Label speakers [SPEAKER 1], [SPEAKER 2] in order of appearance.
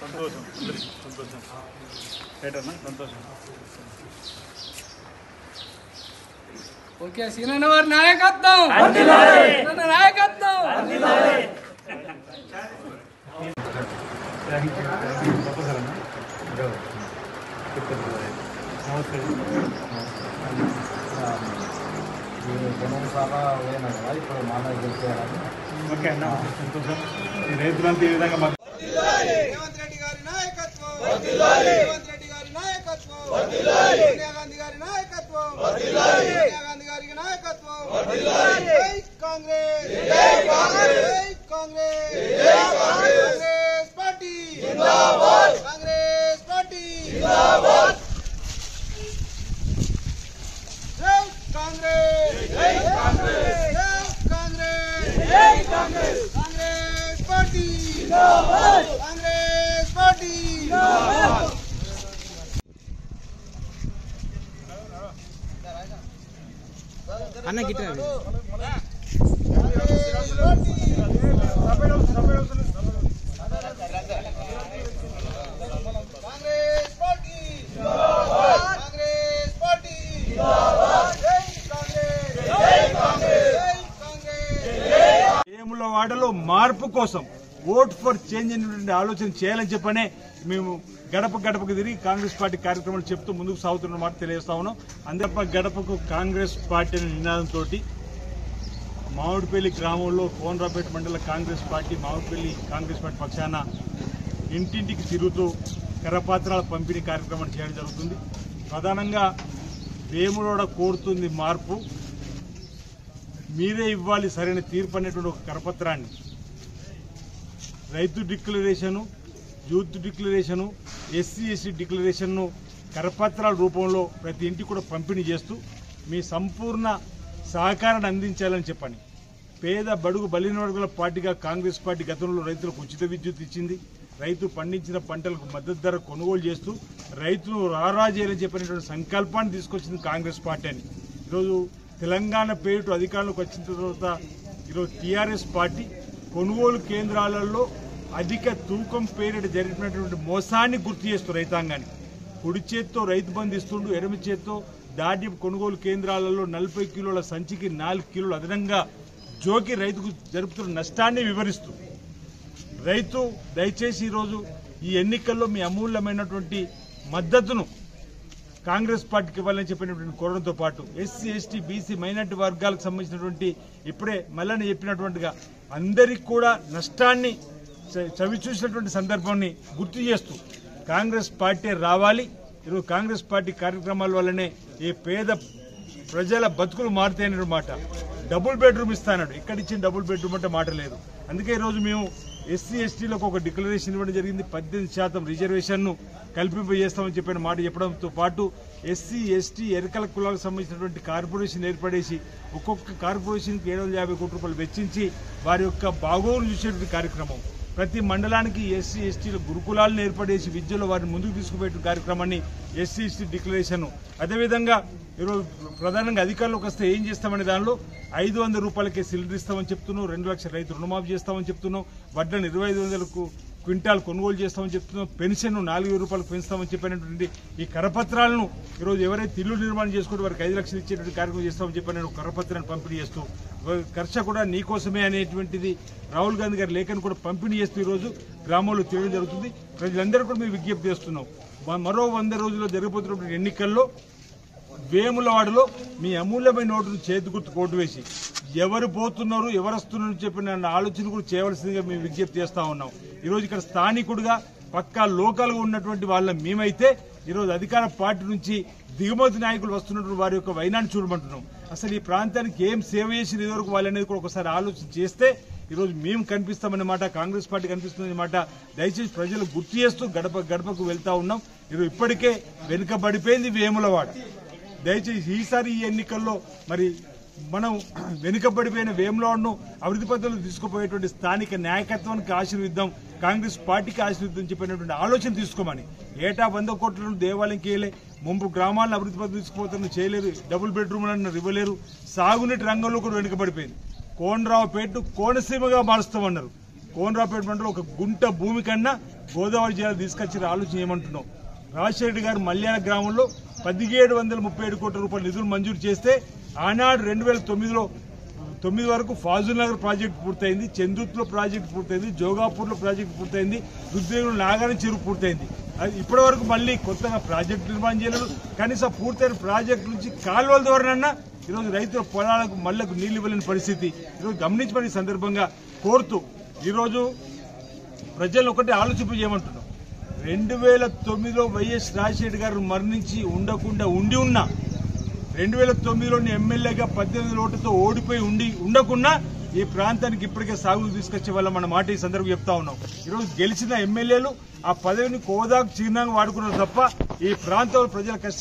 [SPEAKER 1] సంతోషం అందరికీ సంతోషం రైటన్నా సంతోషం
[SPEAKER 2] ఓకే సీనన్న వారి నాయకత్వం సీనన్న నాయకత్వం
[SPEAKER 3] ఇప్పుడు మన గెలిచేయాలని
[SPEAKER 1] ఓకే అన్న సంతోషం ఈ రైతులంతా ఈ విధంగా మాకు
[SPEAKER 4] రేవంత్ రెడ్డి గారి నాయకత్వం రేవంత్ రెడ్డి గారి నాయకత్వం సోనియా గాంధీ గారి నాయకత్వం సోనియా గాంధీ గారి నాయకత్వం జై కాంగ్రెస్ జై కాంగ్రెస్ జై కాంగ్రెస్ కాంగ్రెస్ పార్టీ జిందాబాద్ కాంగ్రెస్ పార్టీ జిందాబాద్ జై కాంగ్రెస్ జై కాంగ్రెస్ జై కాంగ్రెస్ జై కాంగ్రెస్ కాంగ్రెస్ పార్టీ జిందాబాద్ కాంగ్రెస్ పార్టీ జిందాబాద్
[SPEAKER 2] అన్న గిట్ట
[SPEAKER 4] కాంగ్రెస్ పార్టీ కాంగ్రెస్ పార్టీ జై కాంగ్రెస్ జై కాంగ్రెస్ జై కాంగ్రెస్
[SPEAKER 1] ఏముల వాడలో మార్పు కోసం ఓట్ ఫర్ చేంజ్ అనేటువంటి ఆలోచన చేయాలని చెప్పనే మేము గడప గడపకు తిరిగి కాంగ్రెస్ పార్టీ కార్యక్రమాలు చెప్తూ ముందుకు సాగుతున్న మాట తెలియజేస్తా ఉన్నాం అందరప గడపకు కాంగ్రెస్ పార్టీ అనే నినాదంతో మామిడిపల్లి గ్రామంలో కోనరాపేట మండల Congress party Mamidipalli Congress party పక్షాన ఇంటింటికి తిరుగుతూ కరపత్రాల పంపిణీ కార్యక్రమం చేయడం జరుగుతుంది ప్రధానంగా వేములోడ కోరుతుంది మార్పు మీరే ఇవ్వాలి సరైన తీర్పు అనేటువంటి ఒక కరపత్రాన్ని రైతు declaration youth declaration SC SC డిక్లరేషన్ను కరపత్రాల రూపంలో ప్రతి ఇంటికి కూడా పంపిణీ చేస్తూ మీ సంపూర్ణ సహకారాన్ని అందించాలని చెప్పని పేద బడుగు బలిన వర్గాల పార్టీగా కాంగ్రెస్ పార్టీ గతంలో రైతులకు ఉచిత విద్యుత్ ఇచ్చింది రైతు పండించిన పంటలకు మద్దతు ధర కొనుగోలు చేస్తూ రైతును రారా చేయాలని చెప్పినటువంటి సంకల్పాన్ని తీసుకొచ్చింది కాంగ్రెస్ పార్టీ అని ఈరోజు తెలంగాణ పేరుటు అధికారంలోకి వచ్చిన తర్వాత ఈరోజు టీఆర్ఎస్ పార్టీ కొనుగోలు కేంద్రాలలో అధిక తూకం పేరిట జరిపినటువంటి మోసాన్ని గుర్తు చేస్తూ రైతాంగాన్ని కుడి చేత్తో రైతు బంధు ఇస్తుండు ఎడమ చేత్తో ధాన్యం కొనుగోలు కేంద్రాలలో నలభై కిలోల సంచికి నాలుగు కిలోలు అదనంగా జోకి రైతుకు జరుపుతున్న నష్టాన్ని వివరిస్తూ రైతు దయచేసి ఈరోజు ఈ ఎన్నికల్లో మీ అమూల్యమైనటువంటి మద్దతును కాంగ్రెస్ పార్టీకి ఇవ్వాలని చెప్పినటువంటి కోరడంతో పాటు ఎస్సీ ఎస్టీ బీసీ మైనార్టీ వర్గాలకు సంబంధించినటువంటి ఇప్పుడే మళ్ళీ చెప్పినటువంటిగా అందరికి కూడా నష్టాన్ని చ- చవి చూసినటువంటి సందర్భాన్ని గుర్తు చేస్తూ కాంగ్రెస్ పార్టీ రావాలి ఈరోజు కాంగ్రెస్ పార్టీ కార్యక్రమాల వల్లనే ఈ పేద ప్రజల బతుకులు మారుతాయనే మాట డబుల్ బెడ్రూమ్ ఇస్తానడు ఇక్కడ ఇచ్చిన డబుల్ బెడ్రూమ్ అంటే మాట లేదు అందుకే ఈరోజు మేము ఎస్సీ ఎస్టీలకు ఒక డిక్లరేషన్ ఇవ్వడం జరిగింది పద్దెనిమిది శాతం రిజర్వేషన్ను కల్పింపజేస్తామని చెప్పిన మాట చెప్పడంతో పాటు ఎస్సీ ఎస్టీ ఎరకల కులాలకు సంబంధించినటువంటి కార్పొరేషన్ ఏర్పడేసి ఒక్కొక్క కార్పొరేషన్కి ఏడు వందల యాభై కోట్ల రూపాయలు వెచ్చించి వారి యొక్క బాగోగులు చూసేటువంటి కార్యక్రమం ప్రతి మండలానికి ఎస్సీ ఎస్టీల గురుకులాలను ఏర్పడేసి విద్యలో వారిని ముందుకు తీసుకుపోయే కార్యక్రమాన్ని ఎస్సీ ఎస్టీ డిక్లరేషన్ అదేవిధంగా ఈరోజు ప్రధానంగా అధికారంలోకి వస్తే ఏం చేస్తామనే దానిలో ఐదు వందల రూపాయలకే సిలిండర్ ఇస్తామని చెప్తున్నాం రెండు లక్షల రైతు రుణమాఫీ చేస్తామని చెప్తున్నాం వడ్లను ఇరవై ఐదు వందలకు క్వింటాల్ కొనుగోలు చేస్తామని చెప్తున్నాం పెన్షన్ నాలుగు వేల రూపాయలకు పెంచుతామని చెప్పినటువంటి ఈ కరపత్రాలను ఈరోజు ఎవరైతే ఇల్లు నిర్మాణం చేసుకుంటే వారికి ఐదు లక్షలు ఇచ్చేటువంటి కార్యక్రమం చేస్తామని చెప్పిన ఒక కరపత్రాన్ని పంపిణీ చేస్తూ ఖర్చ కూడా నీకోసమే అనేటువంటిది రాహుల్ గాంధీ గారి లేఖను కూడా పంపిణీ చేస్తూ ఈరోజు గ్రామంలో తిరగడం జరుగుతుంది ప్రజలందరూ కూడా మేము విజ్ఞప్తి చేస్తున్నాం మ- మరో వంద రోజుల్లో జరగబోతున్నటువంటి ఎన్నికల్లో వేములవాడలో మీ అమూల్యమైన నోటును చేతి గుర్తు కోటు వేసి ఎవరు పోతున్నారు ఎవరు వస్తున్నారు అని చెప్పిన ఆలోచన కూడా చేయవలసిందిగా మేము విజ్ఞప్తి చేస్తా ఉన్నాం ఈరోజు ఇక్కడ స్థానికుడిగా పక్కా లోకల్గా ఉన్నటువంటి వాళ్ళ మేమైతే ఈరోజు అధికార పార్టీ నుంచి దిగుమతి నాయకులు వస్తున్నటువంటి వారి యొక్క వైనాన్ని చూడమంటున్నాం అసలు ఈ ప్రాంతానికి ఏం సేవ చేసిన ఇదివరకు వాళ్ళు అనేది కూడా ఒకసారి ఆలోచన చేస్తే ఈరోజు మేము కనిపిస్తామనే మాట కాంగ్రెస్ పార్టీ కనిపిస్తుందనే మాట దయచేసి ప్రజలు గుర్తు చేస్తూ గడప గడపకు వెళ్తా ఉన్నాం ఈరోజు ఇప్పటికే వెనుకబడిపోయింది వేములవాడ దయచేసి ఈసారి ఈ ఎన్నికల్లో మరి మనం వెనుకబడిపోయిన వేములవాడను అభివృద్ధి పద్ధతులు తీసుకుపోయేటువంటి స్థానిక నాయకత్వానికి ఆశీర్విద్దాం కాంగ్రెస్ పార్టీకి ఆశీర్విద్దాం చెప్పినటువంటి ఆలోచన తీసుకోమని ఏటా వంద కోట్లను దేవాలయంకి వేయలే ముంపు గ్రామాలను అభివృద్ధి పద్ధతులు తీసుకుపోతాను చేయలేరు డబుల్ బెడ్రూమ్లను ఇవ్వలేరు సాగునీటి రంగంలో కూడా వెనుకబడిపోయింది కోనరావుపేట కోనసీమగా మారుస్తామన్నారు కోనరాపేట మండలం ఒక గుంట భూమి కన్నా గోదావరి జిల్లా తీసుకొచ్చి ఆలోచన చేయమంటున్నాం రాజశేఖర రెడ్డి గారు మల్యాల గ్రామంలో పదిహేడు వందల ముప్పై ఏడు కోట్ల రూపాయల నిధులు మంజూరు చేస్తే ఆనాడు రెండు వేల తొమ్మిదిలో తొమ్మిది వరకు ఫాజుల్ నగర్ ప్రాజెక్ట్ పూర్తయింది చందుర్తిలో ప్రాజెక్ట్ పూర్తయింది జోగాపూర్లో ప్రాజెక్ట్ పూర్తయింది రుద్రేగులు నాగారం చెరువు పూర్తయింది అది ఇప్పటి వరకు మళ్ళీ కొత్తగా ప్రాజెక్ట్ నిర్మాణం చేయలేదు కనీసం పూర్తయిన ప్రాజెక్ట్ నుంచి కాలువల ద్వారానన్నా ఈరోజు రైతుల పొలాలకు మళ్ళకు నీళ్లు ఇవ్వలేని పరిస్థితి ఈరోజు గమనించమని ఈ సందర్భంగా కోరుతూ ఈరోజు ప్రజలను ఒకటి ఆలోచింపు చేయమంటున్నాం రెండు వేల తొమ్మిదిలో వైఎస్ రాజశేఖర్ గారు మరణించి ఉండకుండా ఉండి ఉన్నా రెండు వేల తొమ్మిదిలోని ఎమ్మెల్యేగా పద్దెనిమిది ఓటుతో ఓడిపోయి ఉండి ఉండకుండా ఈ ప్రాంతానికి ఇప్పటికే సాగులు తీసుకొచ్చే వాళ్ళ మన మాట ఈ సందర్భంగా చెప్తా ఉన్నాం ఈరోజు గెలిచిన ఎమ్మెల్యేలు ఆ పదవిని కోదాకు చిహ్నంగా వాడుకున్నారు తప్ప ఈ ప్రాంతంలో ప్రజల కష్ట